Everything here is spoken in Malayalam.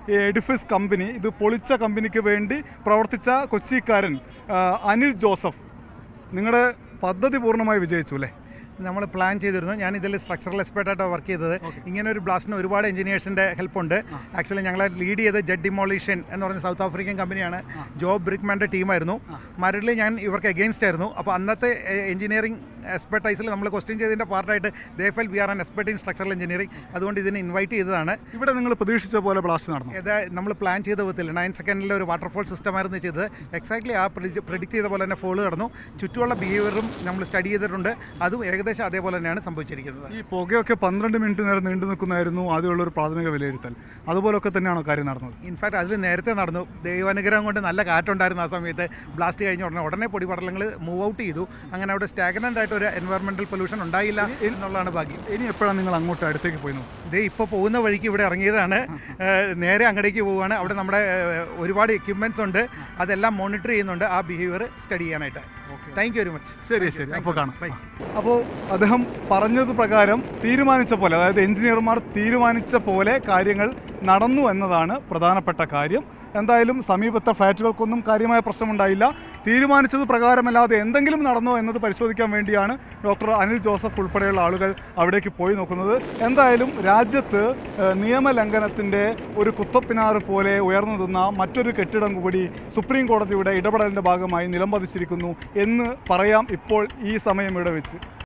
ഈ എഡിഫിസ് കമ്പനി ഇത് പൊളിച്ച കമ്പനിക്ക് വേണ്ടി പ്രവർത്തിച്ച കൊച്ചിക്കാരൻ ആ, അനിൽ ജോസഫ് നിങ്ങളുടെ പദ്ധതി പൂർണ്ണമായി വിജയിച്ചു അല്ലേ നമ്മൾ പ്ലാൻ ചെയ്തിരുന്നു ഞാൻ ഇതിൽ സ്ട്രക്ചറൽ എക്സ്പേർട്ടായിട്ടാണ് വർക്ക് ചെയ്തത് ഇങ്ങനെ ഒരു ബ്ലാസ്റ്റിന് ഒരുപാട് എഞ്ചിനീയേഴ്സിന്റെ ഹെൽപ്പ് ഉണ്ട് ആക്ച്വലി ഞങ്ങളെ ലീഡ് ചെയ്ത് ജെഡ് ഡിമോളിഷൻ എന്ന് പറഞ്ഞ സൗത്ത് ആഫ്രിക്കൻ കമ്പനിയാണ് ജോബ് ബ്രിക്മാൻ്റെ ടീമായിരുന്നു മരടിൽ ഞാൻ ഇവർക്ക് അഗെയിൻസ്റ്റ് ആയിരുന്നു അപ്പോൾ അന്നത്തെ എഞ്ചിനീയറിംഗ് എക്സ്പെർട്ടൈസിൽ നമ്മൾ ക്വസ്റ്റ്യൻ ചെയ്തതിന്റെ പാർട്ടായിട്ട് they felt we are an expert in structural engineering അതുകൊണ്ട് ഇതിനെ ഇൻവൈറ്റ് ചെയ്തതാണ് ഇവിടെ നിങ്ങൾ പ്രതീക്ഷിച്ച പോലെ ബ്ലാസ്റ്റ് നടന്നു ഇത് നമ്മൾ പ്ലാൻ ചെയ്ത വിധത്തിൽ നയൻ സെക്കൻഡിൽ ഒരു വാട്ടർഫോൾ സിസ്റ്റം ആയിരുന്നു ചെയ്തത് എക്സാക്ട്ലി ആ പ്രിഡിക്റ്റ് ചെയ്ത പോലെ തന്നെ ഫോള് നടന്നു ചുറ്റുമുള്ള ബിഹേവിയറും നമ്മൾ സ്റ്റഡി ചെയ്തിട്ടുണ്ട് അതും ഏകദേശം അതേപോലെ തന്നെയാണ് സംഭവിച്ചിരിക്കുന്നത് ഈ പുകയൊക്കെ പന്ത്രണ്ട് മിനിറ്റ് നേരം നീണ്ടു നിൽക്കുന്നതായിരുന്നു ആദ്യമുള്ള ഒരു പ്രാഥമിക വിലയിരുത്തൽ അതുപോലൊക്കെ തന്നെയാണോ കാര്യം നടന്നത് ഇൻഫാക്ട് അതിൽ നേരത്തെ നടന്നു ദൈവാനുഗ്രഹം കൊണ്ട് നല്ല കാറ്റുണ്ടായിരുന്നു ആ സമയത്ത് ബ്ലാസ്റ്റ് കഴിഞ്ഞ ഉടനെ ഉടനെ പൊടിപടലങ്ങൾ മൂവ് ഔട്ട് ചെയ്തു അങ്ങനെ അവിടെ സ്റ്റാഗ്നൻ്റ് ആയിട്ട് ഒരു എൻവയറമെന്റൽ പൊല്യൂഷൻ ഉണ്ടായില്ല എന്നുള്ളതാണ് ഭാഗ്യം ഇനി എപ്പോഴാണ് നിങ്ങൾ അങ്ങോട്ട് അടുത്തേക്ക് പോയി നോക്കുന്നത് ഇത് ഇപ്പോൾ പോകുന്ന വഴിക്ക് ഇവിടെ ഇറങ്ങിയതാണ് ഏഹ് നേരെ അങ്ങടേക്ക് പോവുകയാണ് അവിടെ നമ്മുടെ ഏഹ് ഒരുപാട് എക്യുപ്മെന്റ്സ് ഉണ്ട് അതെല്ലാം മോണിറ്റർ ചെയ്യുന്നുണ്ട് ആ ബിഹേവിയർ സ്റ്റഡി ചെയ്യാനായിട്ട് താങ്ക് യു വെരി മച്ച് ശരി ശരി Thank അപ്പോൾ you. കാണാം Bye. അപ്പോൾ അദ്ദേഹം പറഞ്ഞത് പ്രകാരം തീരുമാനിച്ച പോലെ അതായത് എഞ്ചിനീയർമാർ തീരുമാനിച്ച പോലെ കാര്യങ്ങൾ നടന്നു എന്നതാണ് പ്രധാനപ്പെട്ട കാര്യം എന്തായാലും സമീപത്തെ ഫ്ലാറ്റുകൾക്കൊന്നും കാര്യമായ പ്രശ്നമുണ്ടായില്ല തീരുമാനിച്ചത് പ്രകാരമല്ലാതെ എന്തെങ്കിലും നടന്നോ എന്നത് പരിശോധിക്കാൻ വേണ്ടിയാണ് ഡോക്ടർ അനിൽ ജോസഫ് ഉൾപ്പെടെയുള്ള ആളുകൾ അവിടേക്ക് പോയി നോക്കുന്നത് എന്തായാലും രാജ്യത്ത് ഏഹ്, നിയമലംഘനത്തിൻ്റെ ഒരു കുത്തപ്പിനാറ് പോലെ ഉയർന്നു നിന്ന മറ്റൊരു കെട്ടിടം കൂടി സുപ്രീം കോടതിയുടെ ഇടപെടലിൻ്റെ ഭാഗമായി നിലംപതിച്ചിരിക്കുന്നു എന്ന് പറയാം ഇപ്പോൾ ഈ സമയം ഇവിടെ വെച്ച്